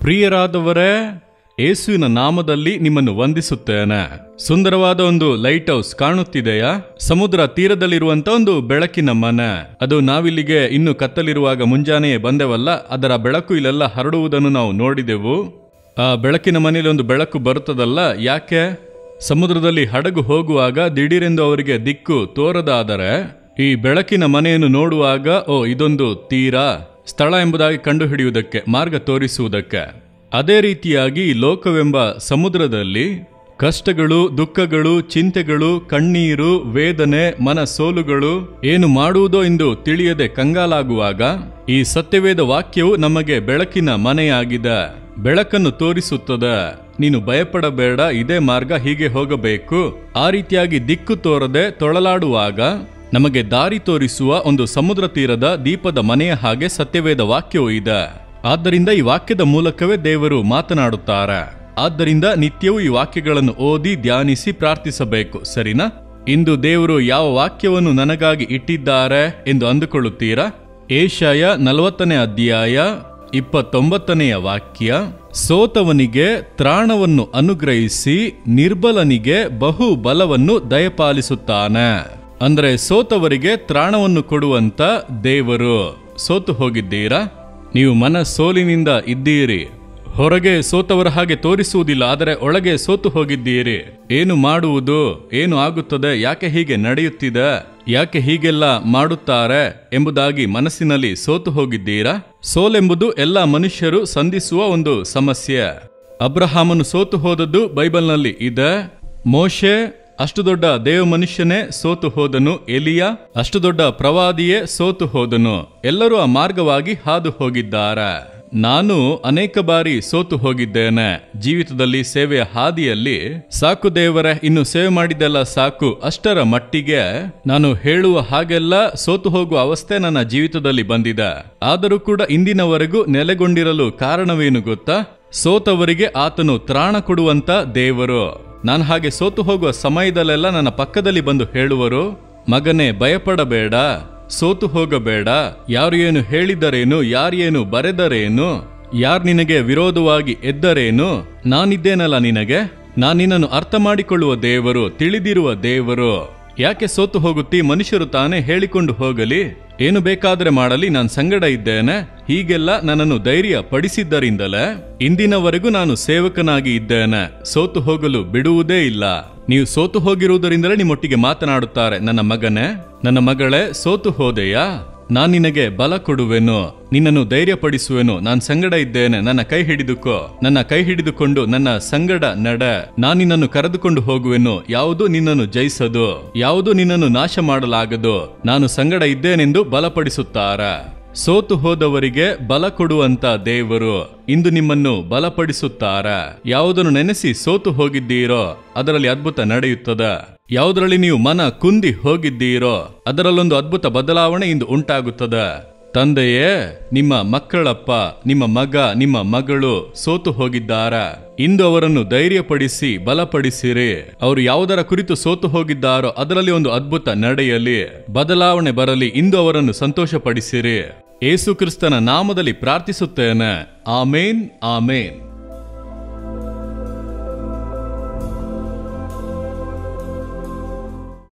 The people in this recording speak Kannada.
ಪ್ರಿಯರಾದವರೇ ಯೇಸುವಿನ ನಾಮದಲ್ಲಿ ನಿಮ್ಮನ್ನು ವಂದಿಸುತ್ತೇನೆ ಸುಂದರವಾದ ಒಂದು ಲೈಟ್ ಹೌಸ್ ಕಾಣುತ್ತಿದೆಯಾ ಸಮುದ್ರ ತೀರದಲ್ಲಿರುವಂತ ಒಂದು ಬೆಳಕಿನ ಮನೆ ಅದು ನಾವಿಲ್ಲಿಗೆ ಇನ್ನು ಕತ್ತಲಿರುವಾಗ ಮುಂಜಾನೆಯೇ ಬಂದೆವಲ್ಲ ಅದರ ಬೆಳಕು ಇಲ್ಲೆಲ್ಲ ಹರಡುವುದನ್ನು ನಾವು ನೋಡಿದೆವು ಆ ಬೆಳಕಿನ ಮನೆಯಲ್ಲಿ ಒಂದು ಬೆಳಕು ಬರುತ್ತದಲ್ಲ ಯಾಕೆ ಸಮುದ್ರದಲ್ಲಿ ಹಡಗು ಹೋಗುವಾಗ ದಿಢೀರೆಂದು ಅವರಿಗೆ ದಿಕ್ಕು ತೋರದಾದರೆ ಈ ಬೆಳಕಿನ ಮನೆಯನ್ನು ನೋಡುವಾಗ ಓ ಇದೊಂದು ತೀರ ಸ್ಥಳ ಎಂಬುದಾಗಿ ಕಂಡುಹಿಡಿಯುವುದಕ್ಕೆ ಮಾರ್ಗ ತೋರಿಸುವುದಕ್ಕೆ ಅದೇ ರೀತಿಯಾಗಿ ಈ ಲೋಕವೆಂಬ ಸಮುದ್ರದಲ್ಲಿ ಕಷ್ಟಗಳು ದುಃಖಗಳು ಚಿಂತೆಗಳು ಕಣ್ಣೀರು ವೇದನೆ ಮನಸೋಲುಗಳು ಏನು ಮಾಡುವುದೋ ಎಂದು ತಿಳಿಯದೆ ಕಂಗಾಲಾಗುವಾಗ ಈ ಸತ್ಯವೇದ ವಾಕ್ಯವು ನಮಗೆ ಬೆಳಕಿನ ಮನೆಯಾಗಿದೆ ಬೆಳಕನ್ನು ತೋರಿಸುತ್ತದೆ ನೀನು ಭಯಪಡಬೇಡ ಇದೇ ಮಾರ್ಗ ಹೀಗೆ ಹೋಗಬೇಕು ಆ ರೀತಿಯಾಗಿ ದಿಕ್ಕು ತೋರದೆ ತೊಳಲಾಡುವಾಗ ನಮಗೆ ದಾರಿ ತೋರಿಸುವ ಒಂದು ಸಮುದ್ರ ತೀರದ ದೀಪದ ಮನೆಯ ಹಾಗೆ ಸತ್ಯವೇದ ವಾಕ್ಯವು ಇದೆ ಆದ್ದರಿಂದ ಈ ವಾಕ್ಯದ ಮೂಲಕವೇ ದೇವರು ಮಾತನಾಡುತ್ತಾರೆ ಆದ್ದರಿಂದ ನಿತ್ಯವೂ ಈ ವಾಕ್ಯಗಳನ್ನು ಓದಿ ಧ್ಯಾನಿಸಿ ಪ್ರಾರ್ಥಿಸಬೇಕು ಸರಿನಾ ಇಂದು ದೇವರು ಯಾವ ವಾಕ್ಯವನ್ನು ನನಗಾಗಿ ಇಟ್ಟಿದ್ದಾರೆ ಎಂದು ಅಂದುಕೊಳ್ಳುತ್ತೀರಾ ಏಷಯ ನಲವತ್ತನೇ ಅಧ್ಯಾಯ ಇಪ್ಪತ್ತೊಂಬತ್ತನೆಯ ವಾಕ್ಯ ಸೋತವನಿಗೆ ತ್ರಾಣವನ್ನು ಅನುಗ್ರಹಿಸಿ ನಿರ್ಬಲನಿಗೆ ಬಹು ಬಲವನ್ನು ದಯಪಾಲಿಸುತ್ತಾನೆ ಅಂದ್ರೆ ಸೋತವರಿಗೆ ತ್ರಾಣವನ್ನು ಕೊಡುವಂತ ದೇವರು ಸೋತು ಹೋಗಿದ್ದೀರಾ ನೀವು ಮನ ಸೋಲಿನಿಂದ ಇದ್ದೀರಿ ಹೊರಗೆ ಸೋತವರ ಹಾಗೆ ತೋರಿಸುವುದಿಲ್ಲ ಆದರೆ ಒಳಗೆ ಸೋತು ಹೋಗಿದ್ದೀರಿ ಏನು ಮಾಡುವುದು ಏನು ಆಗುತ್ತದೆ ಯಾಕೆ ಹೀಗೆ ನಡೆಯುತ್ತಿದೆ ಯಾಕೆ ಹೀಗೆಲ್ಲ ಮಾಡುತ್ತಾರೆ ಎಂಬುದಾಗಿ ಮನಸ್ಸಿನಲ್ಲಿ ಸೋತು ಹೋಗಿದ್ದೀರಾ ಸೋಲೆಂಬುದು ಎಲ್ಲ ಮನುಷ್ಯರು ಸಂಧಿಸುವ ಒಂದು ಸಮಸ್ಯೆ ಅಬ್ರಹಾಮನು ಸೋತು ಹೋದದ್ದು ಬೈಬಲ್ನಲ್ಲಿ ಇದೆ ಮೋಶೆ ಅಷ್ಟು ದೊಡ್ಡ ದೇವ ಮನುಷ್ಯನೇ ಸೋತು ಹೋದನು ಎಲಿಯ ಅಷ್ಟು ದೊಡ್ಡ ಪ್ರವಾದಿಯೇ ಸೋತು ಹೋದನು ಎಲ್ಲರೂ ಆ ಮಾರ್ಗವಾಗಿ ಹಾದು ಹೋಗಿದ್ದಾರೆ ನಾನು ಅನೇಕ ಬಾರಿ ಸೋತು ಹೋಗಿದ್ದೇನೆ ಜೀವಿತದಲ್ಲಿ ಸೇವೆಯ ಹಾದಿಯಲ್ಲಿ ಸಾಕು ದೇವರೇ ಇನ್ನು ಸೇವೆ ಮಾಡಿದ್ದೆಲ್ಲ ಸಾಕು ಅಷ್ಟರ ಮಟ್ಟಿಗೆ ನಾನು ಹೇಳುವ ಹಾಗೆಲ್ಲ ಸೋತು ಹೋಗುವ ಅವಸ್ಥೆ ನನ್ನ ಜೀವಿತದಲ್ಲಿ ಬಂದಿದೆ ಆದರೂ ಕೂಡ ಇಂದಿನವರೆಗೂ ನೆಲೆಗೊಂಡಿರಲು ಕಾರಣವೇನು ಗೊತ್ತಾ ಸೋತವರಿಗೆ ಆತನು ತ್ರಾಣ ಕೊಡುವಂತ ದೇವರು ನಾನು ಹಾಗೆ ಸೋತು ಹೋಗುವ ಸಮಯದಲ್ಲೆಲ್ಲ ನನ್ನ ಪಕ್ಕದಲ್ಲಿ ಬಂದು ಹೇಳುವರು ಮಗನೇ ಭಯಪಡಬೇಡ ಸೋತು ಹೋಗಬೇಡ ಯಾರು ಏನು ಹೇಳಿದರೇನು ಯಾರೇನು ಬರೆದರೇನು ಯಾರು ನಿನಗೆ ವಿರೋಧವಾಗಿ ಎದ್ದರೇನು ನಾನಿದ್ದೇನಲ್ಲ ನಿನಗೆ ನಾನು ನಿನ್ನನ್ನು ಅರ್ಥ ಮಾಡಿಕೊಳ್ಳುವ ದೇವರು ತಿಳಿದಿರುವ ದೇವರು ಯಾಕೆ ಸೋತು ಹೋಗುತ್ತಿ ಮನುಷ್ಯರು ತಾನೇ ಹೇಳಿಕೊಂಡು ಹೋಗಲಿ ಏನು ಬೇಕಾದರೆ ಮಾಡಲಿ ನಾನು ಸಂಗಡ ಇದ್ದೇನೆ ಹೀಗೆಲ್ಲ ನನ್ನನ್ನು ಧೈರ್ಯ ಪಡಿಸಿದ್ದರಿಂದಲೇ ಇಂದಿನವರೆಗೂ ನಾನು ಸೇವಕನಾಗಿ ಇದ್ದೇನೆ ಸೋತು ಹೋಗಲು ಬಿಡುವುದೇ ಇಲ್ಲ ನೀವು ಸೋತು ಹೋಗಿರುವುದರಿಂದಲೇ ನಿಮ್ಮೊಟ್ಟಿಗೆ ಮಾತನಾಡುತ್ತಾರೆ ನನ್ನ ಮಗನೇ ನನ್ನ ಮಗಳೇ ಸೋತು ಹೋದೆಯಾ ನಾನ್ ನಿನಗೆ ಬಲ ಕೊಡುವೆನು ನಿನ್ನನ್ನು ಧೈರ್ಯಪಡಿಸುವೆನು ನಾನ್ ಸಂಗಡ ಇದ್ದೇನೆ ನನ್ನ ಕೈ ಹಿಡಿದುಕೋ ನನ್ನ ಕೈ ಹಿಡಿದುಕೊಂಡು ನನ್ನ ಸಂಗಡ ನಡ ನಾನ್ ನಿನ್ನನ್ನು ಕರೆದುಕೊಂಡು ಹೋಗುವೆನು ಯಾವುದು ನಿನ್ನನ್ನು ಜಯಿಸದು ಯಾವುದು ನಿನ್ನನ್ನು ನಾಶ ಮಾಡಲಾಗದು ನಾನು ಸಂಗಡ ಇದ್ದೇನೆಂದು ಬಲಪಡಿಸುತ್ತಾರ ಸೋತು ಹೋದವರಿಗೆ ಬಲ ಕೊಡುವಂತ ದೇವರು ಇಂದು ನಿಮ್ಮನ್ನು ಬಲಪಡಿಸುತ್ತಾರ ಯಾವುದನ್ನು ನೆನೆಸಿ ಸೋತು ಹೋಗಿದ್ದೀರೋ ಅದರಲ್ಲಿ ಅದ್ಭುತ ನಡೆಯುತ್ತದೆ ಯಾವುದರಲ್ಲಿ ನೀವು ಮನ ಕುಂದಿ ಹೋಗಿದ್ದೀರೋ ಅದರಲ್ಲೊಂದು ಅದ್ಭುತ ಬದಲಾವಣೆ ಇಂದು ಉಂಟಾಗುತ್ತದೆ ತಂದೆಯೇ ನಿಮ್ಮ ಮಕ್ಕಳಪ್ಪ ನಿಮ್ಮ ಮಗ ನಿಮ್ಮ ಮಗಳು ಸೋತು ಹೋಗಿದ್ದಾರ ಇಂದು ಅವರನ್ನು ಧೈರ್ಯಪಡಿಸಿ ಬಲಪಡಿಸಿರಿ ಅವರು ಯಾವುದರ ಕುರಿತು ಸೋತು ಹೋಗಿದ್ದಾರೋ ಅದರಲ್ಲಿ ಒಂದು ಅದ್ಭುತ ನಡೆಯಲಿ ಬದಲಾವಣೆ ಬರಲಿ ಇಂದು ಅವರನ್ನು ಸಂತೋಷಪಡಿಸಿರಿ ಏಸು ಕ್ರಿಸ್ತನ ನಾಮದಲ್ಲಿ ಪ್ರಾರ್ಥಿಸುತ್ತೇನೆ ಆಮೇನ್ ಆಮೇನ್